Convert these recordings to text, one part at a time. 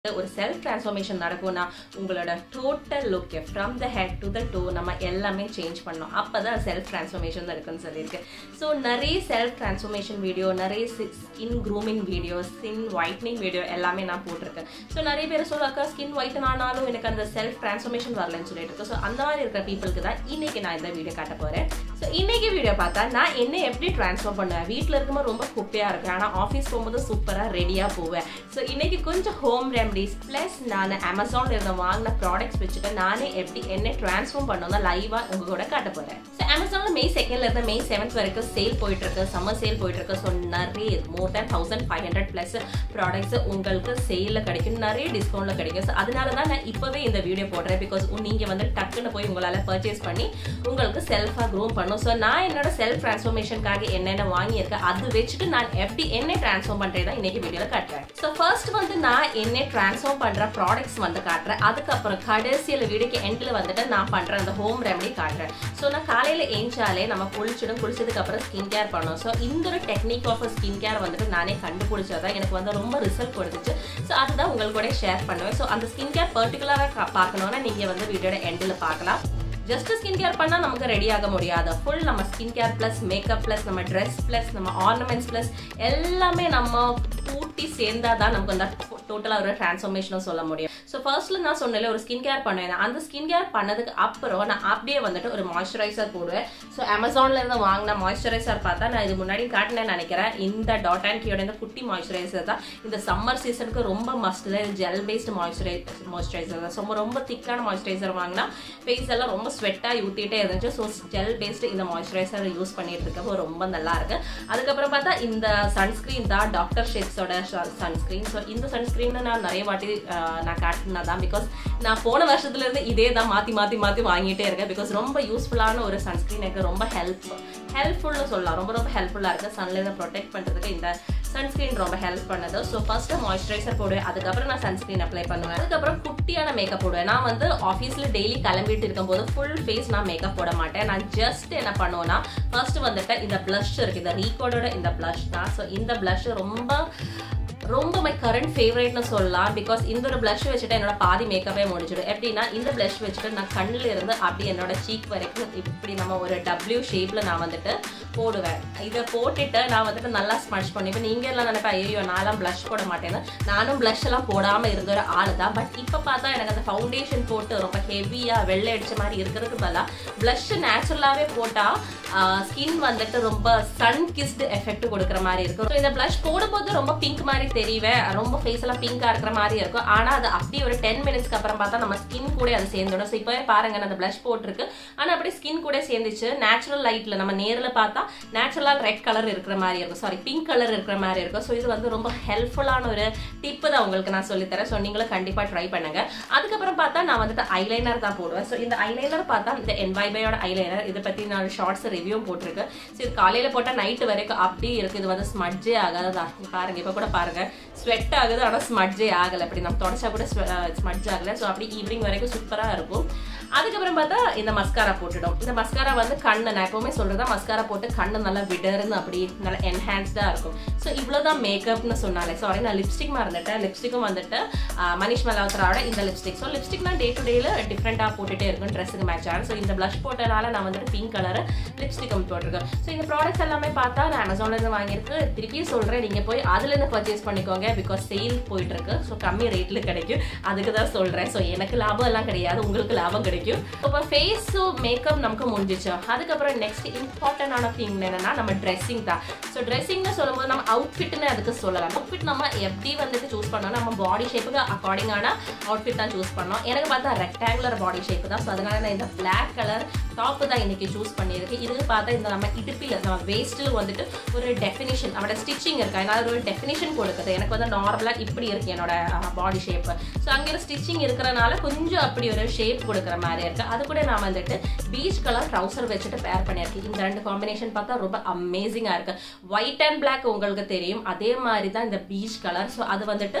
ஒரு self transformation நடக்கும்னா உங்களோட total look from the head to the toe நம்ம எல்லாமே சேஞ்ச் பண்ணோம் அப்போ தான் செல்ஃப் டிரான்ஸ்ஃபர்மேஷன் இருக்குன்னு சொல்லியிருக்கு ஸோ நிறைய செல்ஃப் டிரான்ஸ்ஃபர்மேஷன் வீடியோ நிறைய skin grooming video skin whitening video எல்லாமே நான் போட்டிருக்கேன் ஸோ நிறைய பேர் சொல்லாக்கா ஸ்கின் ஒயிட்டன் ஆனாலும் எனக்கு அந்த செல்ஃப் டிரான்ஸ்ஃபர்மேஷன் வரலன்னு சொல்லிட்டு இருக்கு ஸோ அந்த மாதிரி இருக்கிற பீப்புளுக்கு தான் இன்னைக்கு நான் இந்த வீடியோ காட்ட போகிறேன் ஸோ இன்னைக்கு வீடியோ பார்த்தா நான் என்ன எப்படி ட்ரான்ஸ்ஃபர் பண்ணுவேன் வீட்டில் இருக்கும்போது ரொம்ப குப்பையாக இருக்கேன் ஆனால் ஆஃபீஸ் போகும்போது சூப்பராக ரெடியாக போவேன் ஸோ இன்னைக்கு கொஞ்சம் ஹோம் ரெமடிஸ் ப்ளஸ் நான் அமேசானில் இருந்த வாங்கின ப்ராடக்ட்ஸ் வச்சுட்டு நானே எப்படி என்ன ட்ரான்ஸ்ஃபார்ம் பண்ணணும் லைவாக உங்க கூட காட்ட போகிறேன் ஸோ அமேசானில் மே செகண்ட்ல இருந்து மே செவன்த் வரைக்கும் சேல் போயிட்டு இருக்கு சம்மர் சேல் போயிட்டு இருக்கு ஸோ நிறைய more than thousand five hundred plus products உங்களுக்கு சேலில் கிடைக்கும் நிறைய டிஸ்கவுண்ட்ல கிடைக்கும் ஸோ அதனால தான் நான் இப்போவே இந்த வீடியோ போடுறேன் பிகாஸ் நீங்கள் வந்து டக்குன்னு போய் உங்களால் பர்ச்சேஸ் பண்ணி உங்களுக்கு செல்ஃபாக க்ரூம் பண்ணும் ஸோ நான் என்னோட செல்ஃப் ட்ரான்ஸ்ஃபர்மேஷனுக்காக என்னென்ன வாங்கியிருக்கேன் அது வச்சுட்டு நான் எப்படி என்ன ட்ரான்ஸ்ஃபார்ம் பண்ணுறது தான் இன்னைக்கு வீடியோவில் காட்டுறேன் ஸோ ஃபர்ஸ்ட் வந்து நான் என்ன ட்ரான்ஸ்ஃபார்ம் பண்ணுற ப்ராடக்ட்ஸ் வந்து காட்டுறேன் அதுக்கப்புறம் கடைசியில் வீடியோக்கு எண்டில் வந்துட்டு நான் பண்ணுற அந்த ஹோம் ரெமடி காட்டுறேன் ஸோ நான் காலையில் ஏஞ்சாலே நம்ம குளிச்சிடும் குளிச்சதுக்கு அப்புறம் ஸ்கின் கேர் பண்ணோம் ஸோ இந்த ஒரு டெக்னிக் ஆஃப் ஸ்கின் கேர் வந்துட்டு நானே கண்டுபிடிச்சதான் எனக்கு வந்து ரொம்ப ரிசல்ட் கொடுத்துச்சு ஸோ அதுதான் உங்களுக்கு கூட ஷேர் பண்ணுவேன் ஸோ அந்த ஸ்கின் கேர் பர்டிகுலராக பார்க்கணுன்னா நீங்கள் வந்து வீடியோட எண்டில் பார்க்கலாம் ஜஸ்ட் ஸ்கின் கேர் பண்ணால் நமக்கு ரெடி ஆக முடியாது ஃபுல் நம்ம skin care plus makeup plus நம்ம ட்ரெஸ் ப்ளஸ் நம்ம ஆர்னமெண்ட்ஸ் ப்ளஸ் எல்லாமே நம்ம கூட்டி சேர்ந்தா தான் நமக்கு அந்த டோட்டலாக ஒரு டிரான்ஸ்ஃபர்மேஷனும் சொல்ல முடியும் ஸோ ஃபர்ஸ்ட்ல நான் சொன்னல ஒரு ஸ்கின் கேர் பண்ணுவேன் அந்த ஸ்கின் கேர் பண்ணதுக்கு அப்புறம் நான் அப்படியே வந்துட்டு ஒரு மாய்ஸ்சரைசர் போடுவேன் ஸோ அமேசான்ல இருந்து வாங்கின மாய்ஸ்சரைசர் பார்த்தா நான் இது முன்னாடி காட்டினேன்னு நினைக்கிறேன் இந்த டாட் அண்ட் கியோட இந்த குட்டி மாய்ஸ்சரைசர் தான் இந்த சம்மர் சீசனுக்கு ரொம்ப மஸ்ட் தான் ஜெல் பேஸ்ட் மாய்ஸ்சரை மாய்ஸ்சரைசர் தான் ஸோ ரொம்ப திக்கான மாய்ஸ்சரைசர் வாங்கினா ஃபேஸ் எல்லாம் ரொம்ப ஸ்வெட்டாக ஊற்றிட்டே இருந்துச்சு ஸோ ஜெல் பேஸ்ட் இந்த மாய்ஸ்சரைசர் யூஸ் பண்ணிட்டு இருக்கப்போ ரொம்ப நல்லா இருக்கு அதுக்கப்புறம் பார்த்தா இந்த சன்ஸ்கிரீன் தான் டாக்டர் ஷேக்ஸோட சன்ஸ்கிரீன் ஸோ இந்த சன்ஸ்கிரீன் நான் நிறைய வாட்டி நான் காட்டினா தான் பிகாஸ் நான் போன வருஷத்துல இருந்து இதே தான் மாற்றி மாற்றி மாற்றி வாங்கிட்டே இருக்கேன் பிகாஸ் ரொம்ப யூஸ்ஃபுல்லான ஒரு சன்ஸ்கிரீன் எனக்கு ரொம்ப ஹெல்ப் ஹெல்ப்ஃபுல்னு சொல்லலாம் ரொம்ப ரொம்ப ஹெல்ப்ஃபுல்லாக இருக்குது சன்லேருந்து ப்ரொடெக்ட் பண்ணுறதுக்கு இந்த சன்ஸ்கிரீன் ரொம்ப ஹெல்ப் பண்ணது ஸோ ஃபர்ஸ்ட் மாய்ஸ்சரைசர் போடுவேன் அதுக்கப்புறம் நான் சன்ஸ்கிரீன் அப்ளை பண்ணுவேன் அதுக்கப்புறம் குட்டியான மேக்கப் போடுவேன் நான் வந்து ஆஃபீஸில் டெய்லி கிளம்பிட்டு இருக்கும்போது ஃபுல் ஃபேஸ் நான் மேக்கப் போட மாட்டேன் நான் ஜஸ்ட் என்ன பண்ணுவேன்னா ஃபர்ஸ்ட் வந்துட்டு இந்த ப்ளஷ் இருக்கு இந்த ரீகோடோட இந்த ப்ளஷ் தான் ஸோ இந்த ப்ளஷ் ரொம்ப ரொம்ப மை கரண்ட் ஃபேவரேட்னு சொல்லலாம் பிகாஸ் இந்த ஒரு ப்ளஷ் வச்சுட்டு என்னோட பாதி மேக்கப்பே முடிச்சிடும் எப்படின்னா இந்த ப்ளஷ் வச்சுட்டு நான் கண்ணில் இருந்து அப்படி என்னோட சீக் வரைக்கும் இப்படி நம்ம ஒரு டபிள்யூ ஷேப்பில் நான் வந்துட்டு போடுவேன் இதை போட்டுட்டு நான் வந்துட்டு நல்லா ஸ்மஷ் பண்ணிப்பேன் நீங்கள் எல்லாம் நினைப்பேன் ஐயோ நான்லாம் ப்ளஷ் போட மாட்டேன்னு நானும் ப்ளஷ் எல்லாம் போடாமல் இருந்த ஒரு ஆள் தான் பட் இப்போ பார்த்தா எனக்கு அந்த ஃபவுண்டேஷன் போட்டு ரொம்ப ஹெவியாக வெள்ளை அடிச்ச மாதிரி இருக்கிறதுக்கு பதிலாக ப்ளஷ் நேச்சுரலாகவே போட்டால் ஸ்கின் வந்துட்டு ரொம்ப சன் கிஸ்டு எஃபெக்ட் கொடுக்குற மாதிரி இருக்கும் ஸோ இந்த ப்ளஷ் போடும்போது ரொம்ப பிங்க் மாதிரி தெரிவேன் ரொம்ப ஃபேஸ் எல்லாம் பிங்காக இருக்கிற மாதிரி இருக்கும் ஆனால் அது அப்படியே ஒரு டென் மினிட்ஸ்க்கு அப்புறம் பார்த்தா நம்ம ஸ்கின் கூட அது சேர்ந்துடும் ஸோ இப்போவே பாருங்க நான் அந்த ப்ளஷ் போட்டிருக்கு ஆனால் அப்படியே ஸ்கின் கூட சேர்ந்துச்சு நேச்சுரல் லைட்டில் நம்ம நேரில் பார்த்தா நேச்சுரலாக ரெட் கலர் இருக்கிற மாதிரி இருக்கும் சாரி பிங்க் கலர் இருக்கிற மாதிரி இருக்கும் ஸோ இது வந்து ரொம்ப ஹெல்ப்ஃபுல்லான ஒரு டிப்பு தான் உங்களுக்கு நான் சொல்லித்தரேன் ஸோ நீங்களும் கண்டிப்பாக ட்ரை பண்ணுங்க அதுக்கப்புறம் பார்த்தா நான் வந்துட்டு ஐலைனர் தான் போடுவேன் ஸோ இந்த ஐலைனர் பார்த்தா இந்த என்வைபையோட ஐலைனர் இதை பற்றி நான் ஷார்ட்ஸ் ரிவ்யூ போட்டிருக்கு ஸோ இது காலையில் போட்டால் நைட்டு வரைக்கும் அப்படியே இருக்குது இது வந்து ஸ்மட்ஜே ஆகாததான் பாருங்க இப்போ கூட பாருங்க ஸ்வெட் ஆகுது ஆனால் ஸ்மட்ஜே ஆகலை அப்படி நம்ம தொடச்சா கூட ஸ்மட்ஜ் ஆகலை ஸோ அப்படி ஈவினிங் வரைக்கும் சூப்பராக இருக்கும் அதுக்கப்புறம் பார்த்தா இந்த மஸ்காரா போட்டுடும் இந்த மஸ்காரா வந்து கண்ணு நான் எப்பவுமே சொல்றதா மஸ்காரா போட்டு கண்ணு நல்லா விடர்னு அப்படி நல்லா என்ஹான்ஸ்டா இருக்கும் ஸோ இவ்வளோதான் மேக்கப்னு சொன்னாலே சாரி நான் லிப்ஸ்டிக் மறந்துட்டேன் லிப்ஸ்டிக்கும் வந்துட்டு மனிஷ் மல்ஹோத்ராவோட இந்த லிப்ஸ்டிக் ஸோ லிப்ஸ்டிக் நான் டே டு டேல டிஃப்ரெண்டாக போட்டுட்டே இருக்கும் ட்ரெஸ்ஸுக்கு மேட்ச் ஆகும் ஸோ இந்த ப்ளஷ் போட்டனால நான் வந்துட்டு பிங்க் கலர் லிப்ஸ்டிக்கும் போட்டிருக்கேன் ஸோ இந்த ப்ராடக்ட்ஸ் எல்லாமே பார்த்தா நான் அமேசான்லேருந்து வாங்கியிருக்கு திருப்பி சொல்கிறேன் நீங்கள் போய் அதுலேருந்து பர்ச்சேஸ் பண்ணிக்கோங்க பிகாஸ் சேல் போயிட்டு இருக்கு ஸோ கம்மி ரேட்டில் கிடைக்கும் அதுக்கு தான் சொல்கிறேன் ஸோ எனக்கு லாபம் எல்லாம் கிடையாது உங்களுக்கு லாபம் கிடைக்கும் இப்போ ஃபேஸு மேக்கப் நமக்கு முடிஞ்சிச்சு அதுக்கப்புறம் நெக்ஸ்ட் இம்பார்ட்டண்டான திங் என்னன்னா நம்ம ட்ரெஸ்ஸிங் தான் ஸோ ட்ரெஸ்ஸிங்னு சொல்லும்போது நம்ம அவுட்ஃபிட்னு அதுக்கு சொல்லலாம் அவுட்ஃபிட் நம்ம எப்படி வந்துட்டு சூஸ் பண்ணோம் நம்ம பாடி ஷேப்புக்கு அக்கார்டிங்கான அவுட்ஃபிட் தான் சூஸ் பண்ணோம் எனக்கு பார்த்தா ரெக்டாங்குலர் பாடி ஷேப் தான் ஸோ அதனால நான் இந்த பிளாக் கலர் டாப்பு தான் இன்னைக்கு சூஸ் பண்ணியிருக்கேன் இதுக்கு பார்த்தா இந்த நம்ம இடுப்பில் நம்ம வேஸ்ட்டில் வந்துட்டு ஒரு டெஃபினிஷன் அவட ஸ்டிச்சிங் இருக்கா அதனால ஒரு டெஃபினிஷன் கொடுக்குது எனக்கு வந்து நார்மலாக இப்படி இருக்கு என்னோட பாடி ஷேப் ஸோ அங்கே ஒரு ஸ்டிச்சிங் இருக்கிறனால கொஞ்சம் அப்படி ஒரு ஷேப் கொடுக்குற மாதிரி இருக்கு அது கூட நான் வந்துட்டு பீச் கலர் ட்ரௌசர் வச்சுட்டு பேர் பண்ணியிருக்கேன் இந்த ரெண்டு காம்பினேஷன் பார்த்தா ரொம்ப அமேசிங்காக இருக்கு ஒயிட் அண்ட் பிளாக் உங்களுக்கு தெரியும் அதே மாதிரி தான் இந்த பீச் கலர் ஸோ அது வந்துட்டு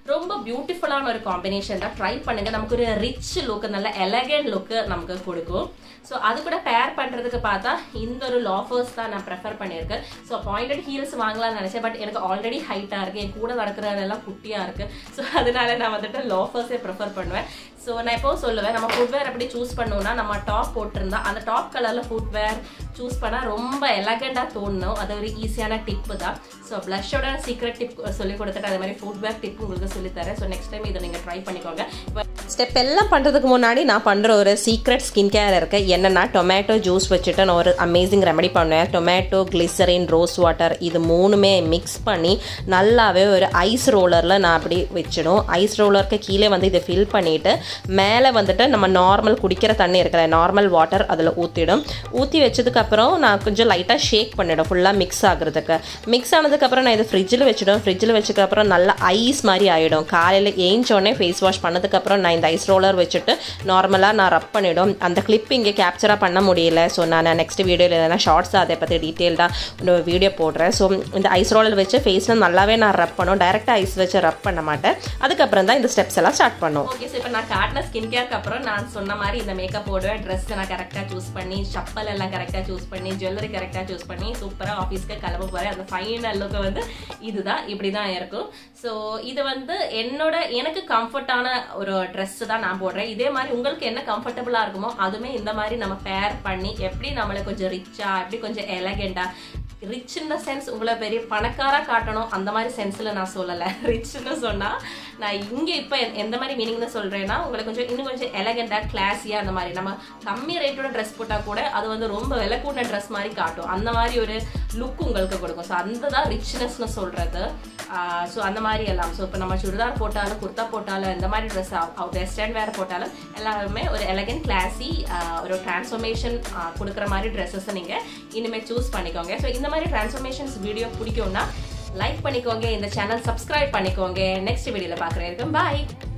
ரொம்ப பியூட்டிஃபுல்லான ஒரு காம்பினேஷன் தான் ட்ரை பண்ணுங்க நமக்கு ஒரு ரிச் லுக் நல்ல எலகண்ட் லுக்கு நமக்கு கொடுக்கும் ஸோ அது கூட பேர் பண்ணுறதுக்கு பார்த்தா இந்த ஒரு லாஃபர்ஸ் தான் நான் ப்ரெஃபர் பண்ணியிருக்கேன் ஸோ பாயிண்டட் ஹீல்ஸ் வாங்கலாம்னு நினச்சேன் பட் எனக்கு ஆல்ரெடி ஹைட்டாக இருக்குது என் கூட நடக்கிறதெல்லாம் குட்டியாக இருக்குது ஸோ அதனால நான் வந்துட்டு லாஃபர்ஸே ப்ரிஃபர் பண்ணுவேன் ஸோ நான் எப்போ சொல்லுவேன் நம்ம ஃபுட்வேர் எப்படி சூஸ் பண்ணோம்னா நம்ம டாப் போட்டிருந்தா அந்த டாப் கலரில் ஃபுட்வேர் சூஸ் பண்ணால் ரொம்ப எலகண்டாக தோணும் அது ஒரு ஈஸியான டிப்பு தான் ஸோ ப்ளஷோட சீக்ரெட் டிப் சொல்லி கொடுத்துட்டு அதே மாதிரி ஃபுட்வேர் டிப் உங்களுக்கு சொல்லித்தரேன் ஸோ நெக்ஸ்ட் டைம் இதை நீங்கள் ட்ரை பண்ணிக்கோங்க ஸ்டெப் எல்லாம் பண்ணுறதுக்கு முன்னாடி நான் பண்ணுற ஒரு சீக்ரெட் ஸ்கின் கேர் இருக்கு என்னன்னா டொமேட்டோ ஜூஸ் வச்சுட்டு நான் ஒரு அமேசிங் ரெமெடி பண்ணுவேன் டொமேட்டோ கிளிசரின் ரோஸ் வாட்டர் இது மூணுமே மிக்ஸ் பண்ணி நல்லாவே ஒரு ஐஸ் ரோலரில் நான் அப்படி வச்சிடும் ஐஸ் ரோலருக்கு கீழே வந்து இதை ஃபில் பண்ணிவிட்டு மேலே வந்துட்டு நம்ம நார்மல் குடிக்கிற தண்ணி இருக்கிற நார்மல் வாட்டர் அதில் ஊற்றிடும் ஊற்றி வச்சதுக்கப்புறம் நான் கொஞ்சம் லைட்டாக ஷேக் பண்ணிவிடும் ஃபுல்லாக மிக்ஸ் ஆகுறதுக்கு மிக்ஸ் ஆனதுக்கப்புறம் நான் இதை ஃப்ரிட்ஜில் வச்சிடும் ஃப்ரிட்ஜில் வச்சதுக்கப்புறம் நல்லா ஐஸ் மாதிரி ஆகிடும் காலையில் ஏஞ்சோடனே ஃபேஸ் வாஷ் பண்ணதுக்கப்புறம் நான் இந்த ஐஸ் ரோலர் வச்சுட்டு நார்மலாக நான் ரப் பண்ணிவிடும் அந்த கிளிப் இங்கே கேப்சராக பண்ண முடியல ஸோ நான் நெக்ஸ்ட் வீடியோவில் எதனா ஷார்ட்ஸ் அதை பற்றி டீட்டெயில்டாக ஒரு வீடியோ போடுறேன் ஸோ இந்த ஐஸ் ரோலர் வச்சு ஃபேஸில் நல்லாவே நான் ரப் பண்ணும் டைரெக்டாக ஐஸ் வச்சு ரப் பண்ண மாட்டேன் அதுக்கப்புறம் தான் இந்த ஸ்டெப்ஸ் எல்லாம் ஸ்டார்ட் பண்ணும் ஓகே ஸோ இப்போ நான் காட்டின ஸ்கின் கேருக்கு அப்புறம் நான் சொன்ன மாதிரி இந்த மேக்கப் போடுவேன் ட்ரெஸ் நான் கரெக்டாக சூஸ் பண்ணி செப்பல் எல்லாம் கரெக்டாக சூஸ் பண்ணி ஜுவல்லரி கரெக்டாக சூஸ் பண்ணி சூப்பராக ஆஃபீஸ்க்கு கிளம்ப போகிறேன் அந்த ஃபைனல் லுக்கு வந்து இதுதான் இப்படி தான் இருக்கும் ஸோ இது வந்து என்னோட எனக்கு கம்ஃபர்டான ஒரு ட்ரெஸ் தான் நான் போடுறேன் இதே மாதிரி உங்களுக்கு என்ன கம்ஃபர்டபுளாக இருக்குமோ அதுவுமே இந்த மாதிரி நம்ம பேர் பண்ணி எப்படி நம்மளை கொஞ்சம் ரிச்சா எப்படி கொஞ்சம் எலகெண்டாக ரிச் இந்த சென்ஸ் உங்களை பெரிய பணக்காராக காட்டணும் அந்த மாதிரி சென்ஸில் நான் சொல்லலை ரிச்னு சொன்னால் நான் இங்கே இப்போ எந்த மாதிரி மீனிங்னு சொல்கிறேன்னா உங்களை கொஞ்சம் இன்னும் கொஞ்சம் எலகெண்டாக கிளாஸியாக அந்த மாதிரி நம்ம கம்மி ரேட்டோட ட்ரெஸ் போட்டால் கூட அது வந்து ரொம்ப விலை கூட்டின ட்ரெஸ் மாதிரி காட்டும் அந்த மாதிரி ஒரு லுக் உங்களுக்கு கொடுக்கும் ஸோ அந்த தான் ரிச்னஸ்னு சொல்கிறது ஸோ அந்த மாதிரி எல்லாம் ஸோ இப்போ நம்ம சுடிதார் போட்டாலும் குர்த்தா போட்டாலும் இந்த மாதிரி ட்ரெஸ் வெஸ்டர்ன் வேர் போட்டாலும் எல்லாருமே ஒரு எலகென்ட் கிளாஸி ஒரு டிரான்ஸ்ஃபர்மேஷன் கொடுக்குற மாதிரி ட்ரெஸ்ஸஸை நீங்கள் இனிமேல் சூஸ் பண்ணிக்கோங்க ஸோ இந்த மாதிரி டிரான்ஸ்ஃபர்மேஷன்ஸ் வீடியோ பிடிக்கும்னா லைக் பண்ணிக்கோங்க இந்த சேனல் சப்ஸ்கிரைப் பண்ணிக்கோங்க நெக்ஸ்ட் வீடியோவில் பார்க்குறேன் பாய்